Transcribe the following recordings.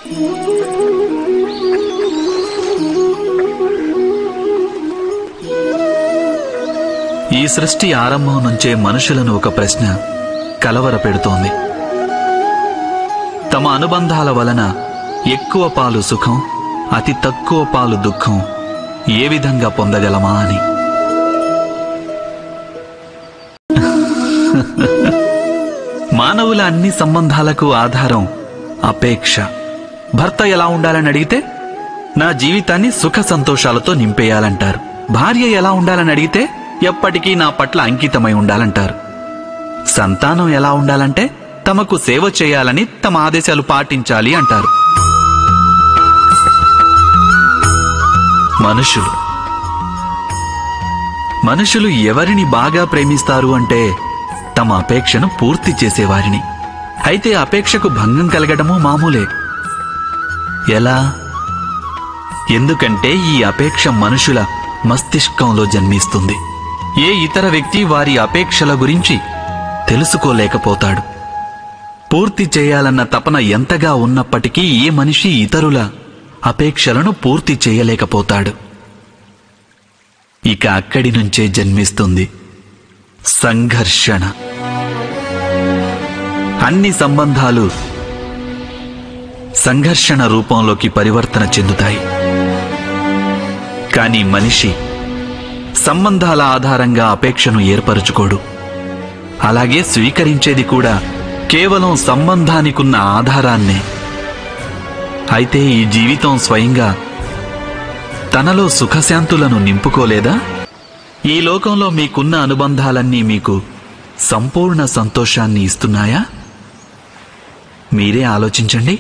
ఈ సృష్టి ఆరంభం నుంచే మనుషులను ఒక ప్రశ్న కలవర పెడుతోంది తమ అనుబంధాల వలన ఎక్కువ పాలు సుఖం అతి తక్కువ పాలు దుఃఖం ఏ విధంగా పొందగలమా అని మానవుల అన్ని సంబంధాలకు ఆధారం అపేక్ష భర్త ఎలా ఉండాలని అడిగితే నా జీవితాన్ని సుఖ సంతోషాలతో నింపేయాలంటారు భార్య ఎలా ఉండాలని అడిగితే ఎప్పటికీ నా పట్ల అంకితమై ఉండాలంటారు సంతానం ఎలా ఉండాలంటే తమకు సేవ చేయాలని తమ ఆదేశాలు పాటించాలి అంటారు మనుషులు మనుషులు ఎవరిని బాగా ప్రేమిస్తారు అంటే తమ అపేక్షను పూర్తి చేసేవారిని అయితే అపేక్షకు భంగం కలగడము మామూలే ఎలా ఎందుకంటే ఈ అపేక్ష మనుషుల మస్తిష్కంలో జన్మిస్తుంది ఏ ఇతర వ్యక్తి వారి అపేక్షల గురించి తెలుసుకోలేకపోతాడు పూర్తి చేయాలన్న తపన ఎంతగా ఉన్నప్పటికీ ఏ మనిషి ఇతరుల అపేక్షలను పూర్తి చేయలేకపోతాడు ఇక అక్కడి నుంచే జన్మిస్తుంది సంఘర్షణ అన్ని సంబంధాలు సంఘర్షణ రూపంలోకి పరివర్తన చెందుతాయి కానీ మనిషి సంబంధాల ఆధారంగా అపేక్షను ఏర్పరచుకోడు అలాగే స్వీకరించేది కూడా కేవలం సంబంధానికున్న ఆధారాన్నే అయితే ఈ జీవితం స్వయంగా తనలో సుఖశాంతులను నింపుకోలేదా ఈ లోకంలో మీకున్న అనుబంధాలన్నీ మీకు సంపూర్ణ సంతోషాన్ని ఇస్తున్నాయా మీరే ఆలోచించండి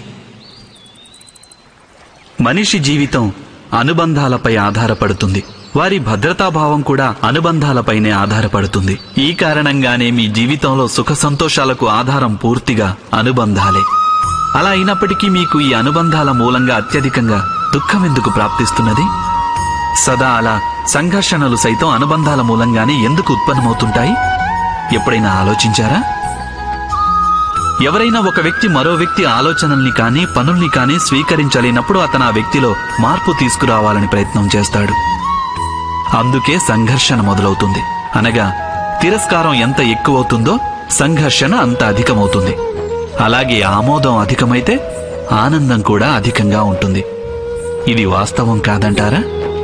మనిషి జీవితం అనుబంధాలపై ఆధారపడుతుంది వారి భద్రతాభావం కూడా అనుబంధాలపైనే ఆధారపడుతుంది ఈ కారణంగానే మీ జీవితంలో సుఖ సంతోషాలకు ఆధారం పూర్తిగా అనుబంధాలే అలా అయినప్పటికీ మీకు ఈ అనుబంధాల మూలంగా అత్యధికంగా దుఃఖం ఎందుకు ప్రాప్తిస్తున్నది సదా అలా సంఘర్షణలు సైతం అనుబంధాల మూలంగానే ఎందుకు ఉత్పన్నమవుతుంటాయి ఎప్పుడైనా ఆలోచించారా ఎవరైనా ఒక వ్యక్తి మరో వ్యక్తి ఆలోచనల్ని కానీ పనుల్ని కానీ స్వీకరించలేనప్పుడు అతను ఆ వ్యక్తిలో మార్పు తీసుకురావాలని ప్రయత్నం చేస్తాడు అందుకే సంఘర్షణ మొదలవుతుంది అనగా తిరస్కారం ఎంత ఎక్కువవుతుందో సంఘర్షణ అంత అధికమవుతుంది అలాగే ఆమోదం అధికమైతే ఆనందం కూడా అధికంగా ఉంటుంది ఇది వాస్తవం కాదంటారా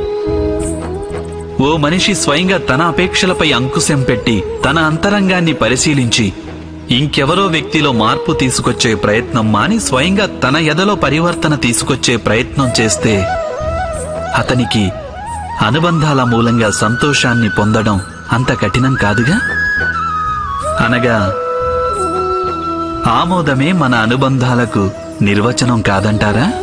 ఓ మనిషి స్వయంగా తన అపేక్షలపై అంకుశం పెట్టి తన అంతరంగాన్ని పరిశీలించి ఇంకెవరో వ్యక్తిలో మార్పు తీసుకొచ్చే ప్రయత్నం మాని స్వయంగా తన ఎదలో పరివర్తన తీసుకొచ్చే ప్రయత్నం చేస్తే అతనికి అనుబంధాల మూలంగా సంతోషాన్ని పొందడం అంత కఠినం కాదుగా అనగా ఆమోదమే మన అనుబంధాలకు నిర్వచనం కాదంటారా